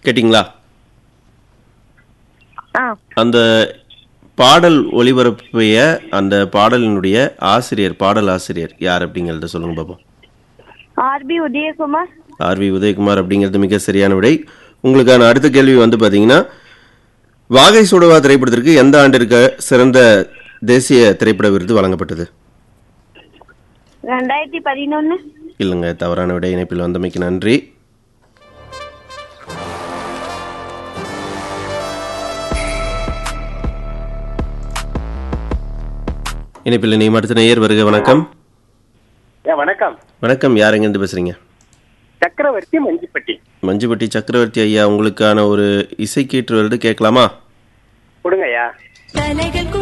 கேட்டிங்களா ஆ அந்த பாடல் ஒளிபரப்பிய அந்த பாடலினுடைய ஆசிரியர் பாடல் ஆசிரியர் யார் அப்படிங்கிறத சொல்லுங்க பாப்போம் ஆர்பி உதயகுமார் ஆர்வி உதயகுமார் அப்படிங்கிறது மிக சரியான விடை உங்களுக்கான அடுத்த கேள்வி வந்து பார்த்தீங்கன்னா வாகை சுடவா திரைப்படத்திற்கு எந்த ஆண்டிற்கு சிறந்த தேசிய திரைப்பட விருது வழங்கப்பட்டது ரெண்டாயிரத்தி பதினொன்னு இல்லைங்க தவறான விடை இணைப்பில் வந்தமைக்கு நன்றி இணைப்பில் நீ அடுத்த நேயர் வருக வணக்கம் ஏ வணக்கம் வணக்கம் யார் எங்கேருந்து பேசுறீங்க சக்கரவர்த்தி மஞ்சிப்பட்டி மஞ்சுப்பட்டி சக்கரவர்த்தி ஐயா உங்களுக்கான ஒரு இசைக்கீற்று வருது கேட்கலாமா கொடுங்கய்யா தலைகள்